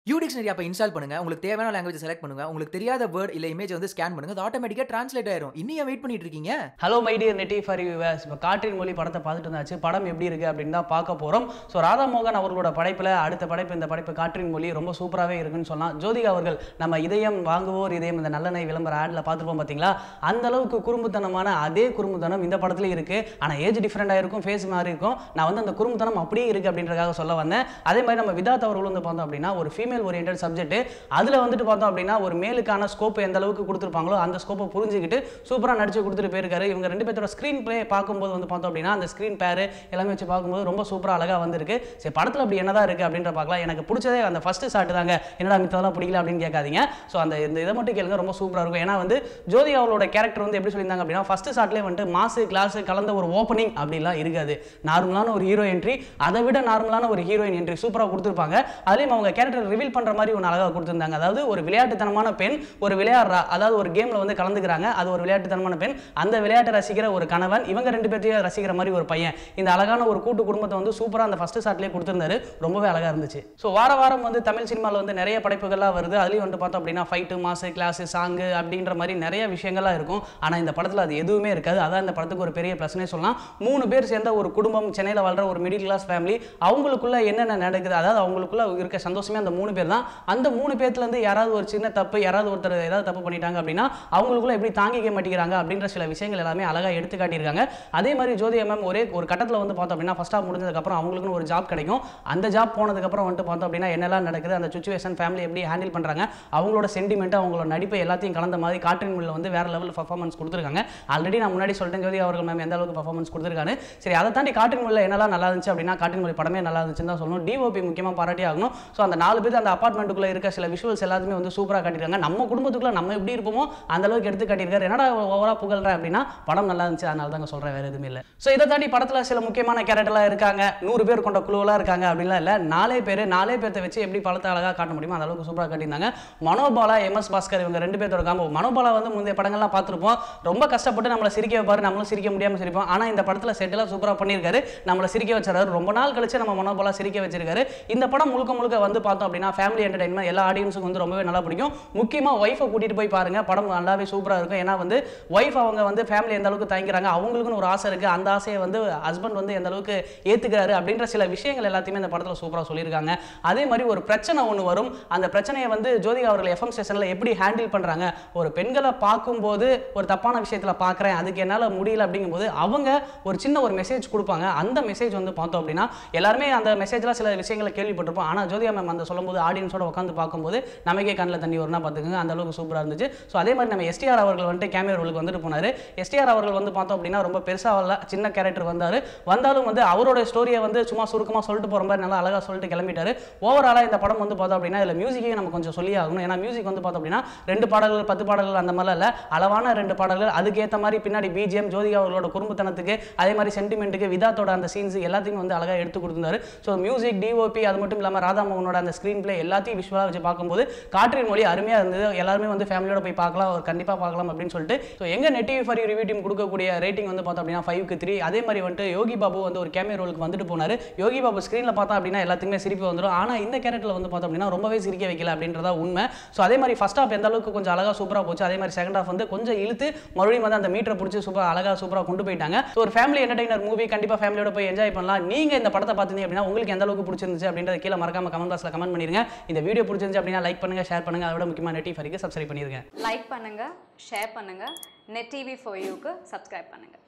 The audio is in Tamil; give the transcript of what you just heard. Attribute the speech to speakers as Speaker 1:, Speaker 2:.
Speaker 1: யூடிக்ஷனரி ஆப்பை இன்ஸ்டால் பண்ணுங்க உங்களுக்கு தேவையான லாங்குவேஜ் செலக்ட் பண்ணுங்க உங்களுக்கு தெரியாத வேர்ட் இல்ல இமேஜ் வந்து ஸ்கேன் பண்ணுங்க அது ஆட்டோமேட்டிக்கா டிரான்ஸ்லேட் ஆயிரும் இன்னும் ஏன் வெயிட் பண்ணிட்டு இருக்கீங்க
Speaker 2: hello my dear Netty for yours இப்போ காற்றின் மொழி படத்தை பார்த்துட்டு இருந்தாச்சு படம் எப்படி இருக்கு அப்படின்னு தான் பார்க்க போகிறோம் ஸோ ராதா மோகன் அவர்களோட படைப்பில் அடுத்த படைப்பு இந்த படைப்பு காற்றின் மொழி ரொம்ப சூப்பராகவே இருக்குன்னு சொல்லலாம் ஜோதிகா அவர்கள் நம்ம இதயம் வாங்குவோர் இதயம் இந்த நல்லெண்ணெய் விளம்பர ஆடில் பார்த்துருப்போம் பார்த்தீங்களா அந்த அளவுக்கு குறும்புத்தனமான அதே குறும்புத்தனம் இந்த படத்துலையும் இருக்கு ஆனால் ஏஜ் டிஃப்ரெண்டாக இருக்கும் ஃபேஸ் மாதிரி இருக்கும் நான் வந்து அந்த குறும்புத்தனம் அப்படியே இருக்கு அப்படின்றதுக்காக சொல்ல வந்தேன் அதே மாதிரி நம்ம விதாத் அவர்கள் வந்து பார்த்தோம் அப்படின்னா ஒரு ஃபீமேல் ஓரியன்ட் சப்ஜெக்ட் அதில் வந்துட்டு பார்த்தோம் அப்படின்னா ஒரு மேலுக்கான ஸ்கோப் எந்த அளவுக்கு கொடுத்துருப்பாங்களோ அந்த ஸ்கோப்பை புரிஞ்சுக்கிட்டு சூப்பராக நடிச்சு கொடுத்துட்டு போயிருக்காரு இவங்க ரெண்டு பேர்த்தோட ஸ்க்ரீன் ப்ளே பார்க்கும்போது வந்து பார்த்தோம் அப்படின்னா அந்த ஸ்க்ரீன் பேர் எல்லாமே வச்சு பார்க்கும்போது ரொம்ப சூப்பராக அழகாக வந்திருக்கு சரி படத்தில் அப்படி என்னதான் இருக்குது அப்படின்ற பார்க்கலாம் எனக்கு பிடிச்சதே அந்த ஃபஸ்ட்டு ஷாட் தாங்க என்னடா மித்ததெல்லாம் பிடிக்கல அப்படின்னு கேட்காதீங்க ஸோ அந்த இந்த இதை மட்டும் கேளுங்க ரொம்ப சூப்பராக இருக்கும் ஏன்னா வந்து ஜோதி அவளோட கேரக்டர் வந்து எப்படி சொல்லியிருந்தாங்க அப்படின்னா ஃபஸ்ட்டு ஷாட்லேயே வந்துட்டு மாசு கிளாஸ் கலந்த ஒரு ஓப்பனிங் அப்படிலாம் இருக்காது நார்மலான ஒரு ஹீரோ என்ட்ரி அதை விட நார்மலான ஒரு ஹீரோயின் என்ட்ரி சூப்பராக கொடுத்துருப்பாங்க அதுலேயும் அவங்க கேரக்டர் ரிவீல் பண்ணுற மாதிரி ஒன்று அழகாக கொடுத்துருந்தாங்க அதாவது ஒரு விளையாட்டுத்தனமான பெண் ஒரு விளையாடுறா அதாவது ஒரு கேமில் வந்து கலந்துக்கிறாங்க அது ஒரு விளையாட்டுத்தனமான பெண் அந்த விளையாட்டை ரசிக்கிற ஒரு கணவன் இவங்க ரெண்டு பேர்த்தையும் ரசிக்கிற மாதிரி ஒரு பையன் இந்த அழகான ஒரு கூட்டு குடும்பத்தை வந்து சூப்பராக அந்த ஃபர்ஸ்ட் ஷாட்லேயே கொடுத்துருந்தாரு ரொம்பவே அழகாக இருந்துச்சு ஸோ வார வாரம் வந்து தமிழ் சினிமாவில் வந்து நிறைய படைப்புகள்லாம் வருது அதுலேயும் வந்து பார்த்தோம் அப்படின்னா ஃபைட்டு மாசு கிளாஸு சாங்கு அப்படின்ற மாதிரி நிறைய விஷயங்கள்லாம் இருக்கும் ஆனால் இந்த படத்தில் அது எதுவுமே இருக்காது அதான் இந்த படத்துக்கு ஒரு பெரிய பிரச்சனை சொல்லலாம் மூணு பேர் சேர்ந்த ஒரு குடும்பம் சென்னையில் வாழ்ற ஒரு மிடில் கிளாஸ் ஃபேமிலி அவங்களுக்குள்ள என்னென்ன நடக்குது அதாவது அவங்களுக்குள்ள இருக்க சந்தோஷமே அந்த மூணு பேர் தான் அந்த மூணு பேர்த்துலேருந்து யாராவது ஒரு சின்ன தப்பு யாராவது ஒருத்தர் ஏதாவது தப்பு பண்ணிட்டாங்க அப்படின்னா அவங்களுக்குள்ள எப்படி தாங்கிக்க மாட்டேங்கிறாங்க அப்படின்ற சில விஷயங்கள் எல்லாமே அழகாக எடுத்து காட்டியிருக்காங்க அதே மாதிரி ஜோதி மேம் ஒரே ஒரு கட்டத்தில் வந்து பார்த்தோம் அப்படின்னா ஃபர்ஸ்ட் ஆஃப் முடிஞ்சதுக்கப்புறம் அவங்களுக்குன்னு ஒரு ஜாப் கிடைக்கும் அந்த ஜாப் போனதுக்கப்புறம் வந்துட்டு பார்த்தோம் அப்படின்னா என்னெல்லாம் நடக்குது அந்த சுச்சுவேஷன் ஃபேமிலி எப்படி ஹேண்டில் பண்ணுறாங்க அவங்களோட சென்டிமெண்ட் அவங்களோட நடிப்பை எல்லாத்தையும் கலந்த மாதிரி காற்றின் முள்ள வந்து வேற லெவல் பர்ஃபார்மன்ஸ் கொடுத்துருக்காங்க ஆல்ரெடி நான் முன்னாடி சொல்லிட்டேன் ஜோதி அவர்கள் மேம் எந்த அளவுக்கு பர்ஃபார்மன்ஸ் கொடுத்துருக்காங்க சரி அதை தாண்டி காற்றின் முள்ள என்னெல்லாம் நல்லா இருந்துச்சு அப்படின்னா காற்றின் மொழி படமே நல்லா இருந்துச்சுன்னு தான் சொல்லணும் டிஓபி முக்கியமாக பாராட்டி ஆகணும் ஸோ அந்த நாலு பேர் அந்த அப்பார்ட்மெண்ட்டுக்குள்ள இருக்க சில விஷுவல்ஸ் எல்லாத்தையுமே வந்து சூப்பராக காட்டியிருக்காங்க நம்ம குடும்பத்துக்குள்ள நம்ம எப்படி இருப்போமோ அந்த அளவுக்கு எடுத்து காட்டியிருக்காரு என்னடா ஓவரா புகழ்றேன் அப்படின்னா படம் நல்லா இருந்துச்சு அதனால தாங்க சொல்கிறேன் வேறு எதுவுமே இல்லை ஸோ இதை தாண்டி படத்தில் சில முக்கியமான கேரக்டர்லாம் இருக்காங்க நூறு பேர் கொண்ட குழுவெல்லாம் இருக்காங்க அப்படின்லாம் இல்லை நாலே பேர் நாலே பேர்த்த வச்சு எப்படி படத்தை அழகாக காட்ட முடியுமோ அந்த அளவுக்கு சூப்பராக காட்டியிருந்தாங்க மனோபாலா எம்எஸ் பாஸ்கர் இவங்க ரெண்டு பேர்த்தோட காம்போ மனோபாலா வந்து முந்தைய படங்கள்லாம் பார்த்துருப்போம் ரொம்ப கஷ்டப்பட்டு நம்மளை சிரிக்க வைப்பாரு நம்மளும் சிரிக்க முடியாமல் சிரிப்போம் ஆனால் இந்த படத்தில் செட்டெல்லாம் சூப்பராக பண்ணியிருக்காரு நம்மளை சிரிக்க வச்சாரு ரொம்ப நாள் கழிச்சு நம்ம மனோபாலா சிரிக்க வச்சிருக்காரு இந்த படம் முழுக்க முழுக்க வந்து பார்த்தோம் அப்படின்னா ஃபேமிலி என்டர்டைன்மெண்ட் எல்லா ஆடியன்ஸுக்கும் வந்து ரொம்பவே நல்லா பிடிக்கும் முக்கியமாக ஒய்ஃபை கூட்டிகிட்டு போய் பாருங்க படம் நல்லாவே சூப்பராக இருக்கும் ஏன்னா வந்து ஒய்ஃப் அவங்க வந்து ஃபேமிலி எந்த அளவுக்கு தங்கிக்கிறாங்க அவங்களுக்குன்னு ஒரு ஆசை இருக்குது அந்த ஆசையை வந்து ஹஸ்பண்ட் வந்து எந்த அளவுக்கு ஏற்றுக்கிறாரு அப்படின்ற சில விஷயங்கள் எல்லாத்தையுமே இந்த படத்தில் சூப்பராக சொல்லியிருக்காங்க அதே மாதிரி ஒரு பிரச்சனை ஒன்று வரும் அந்த பிரச்சனையை வந்து ஜோதிகா அவர்கள் எஃப்எம் ஸ்டேஷனில் எப்படி ஹேண்டில் பண்ணுறாங்க ஒரு பெண்களை பார்க்கும்போது ஒரு தப்பான விஷயத்தில் பார்க்குறேன் அதுக்கு என்னால் முடியல அப்படிங்கும்போது அவங்க ஒரு சின்ன ஒரு மெசேஜ் கொடுப்பாங்க அந்த மெசேஜ் வந்து பார்த்தோம் அப்படின்னா எல்லாருமே அந்த மெசேஜில் சில விஷயங்களை கேள்விப்பட்டிருப்போம் ஆனால் ஜோதிகா மேம் அந்த சொல்லும்போது ஆடியன்ஸோட உட்காந்து பார்க்கும்போது நமக்கே கண்ணில் தண்ணி வரும்னா பார்த்துக்கோங்க அந்த அளவுக்கு சூப்பராக இருந்துச்சு ஸோ அதே மாதிரி நம்ம எஸ்டிஆர் அவர்கள் வந்துட்டு கேமியோ ரோலுக்கு வந்துட்டு போனார் எஸ்டிஆர் அவர்கள் வந்து பார்த்தோம் அப்படின்னா ரொம்ப பெருசாக வரல சின்ன கேரக்டர் வந்தார் வந்தாலும் வந்து அவரோட ஸ்டோரியை வந்து சும்மா சுருக்கமாக சொல்லிட்டு போகிற மாதிரி நல்லா அழகாக சொல்லிட்டு கிளம்பிட்டாரு ஓவராலாக இந்த படம் வந்து பார்த்தோம் அப்படின்னா இதில் மியூசிக்கையும் நம்ம கொஞ்சம் சொல்லி ஆகணும் ஏன்னா மியூசிக் வந்து பார்த்தோம் அப்படின்னா ரெண்டு பாடல்கள் பத்து பாடல்கள் அந்த மாதிரிலாம் இல்லை அளவான ரெண்டு பாடல்கள் அதுக்கேற்ற மாதிரி பின்னாடி பிஜிஎம் ஜோதிகா அவர்களோட குறும்புத்தனத்துக்கு அதே மாதிரி சென்டிமெண்ட்டுக்கு விதாத்தோட அந்த சீன்ஸ் எல்லாத்தையும் வந்து அழகாக எடுத்து கொடுத்துருந்தாரு ஸோ மியூசிக் டிஓபி அது மட்டும் இல்லாமல் ராதாமோகனோட அந்த ஸ்க்ரீன் பிளே எல்லாத்தையும் விஷுவலாக வச்சு பார்க்கும்போது காற்றின் மொழி அருமையாக இருந்தது எல்லாருமே வந்து ஃபேமிலியோட போய் பார்க்கலாம் கண்டிப்பாக பார்க்கலாம் அப்படின்னு சொல்லிட்டு ஸோ எங்கள் நெட்டிவ் ஃபார் ரிவ்யூ டீம் கொடுக்கக்கூடிய ரேட்டிங் வந்து பார்த்தோம் அப்படின்னா ஃபைவ்க்கு த்ரீ அதே மாதிரி வந்துட்டு யோகி பாபு வந்து ஒரு கேமியோ ரோலுக்கு வந்துட்டு போனார் யோகி பாபு ஸ்க்ரீனில் பார்த்தா அப்படின்னா எல்லாத்துக்குமே சிரிப்பு வந்துடும் ஆனால் இந்த கேரக்டரில் வந்து பார்த்தோம் அப்படின்னா ரொம்பவே சிரிக்க வைக்கல அப்படின்றதா உண்மை ஸோ அதே மாதிரி ஃபஸ்ட் ஹாஃப் எந்த அளவுக்கு கொஞ்சம் அழகாக சூப்பராக போச்சு அதே மாதிரி செகண்ட் ஹாஃப் வந்து கொஞ்சம் இழுத்து மறுபடியும் வந்து அந்த மீட்டரை பிடிச்சி சூப்பராக அழகாக சூப்பராக கொண்டு போயிட்டாங்க ஸோ ஒரு ஃபேமிலி என்டர்டைனர் மூவி கண்டிப்பாக ஃபேமிலியோட போய் என்ஜாய் பண்ணலாம் நீங்கள் இந்த படத்தை பார்த்தீங்க அப்படின்னா உங்களுக்கு எந்த அளவுக்கு பிடிச்சிருந்துச்சு அப்படின்றத கீழே மறக்காம கமெண்ட் பாக்ஸில் கமெண்ட் பண்ணிருங்க இந்த வீடியோ பிடிச்சிருந்துச்சு அப்படின்னா லைக் பண்ணுங்க ஷேர் பண்ணுங்க அதோட முக்கியமாக நெட்டி ஃபரிக்கு சப்ஸ்கிரைப் பண்ணிருங்க
Speaker 3: லைக் பண்ணுங்க ஷேர் பண்ணுங்க நெட் டிவி ஃபார் யூக்கு சப்ஸ்கிரைப் பண்ணுங்க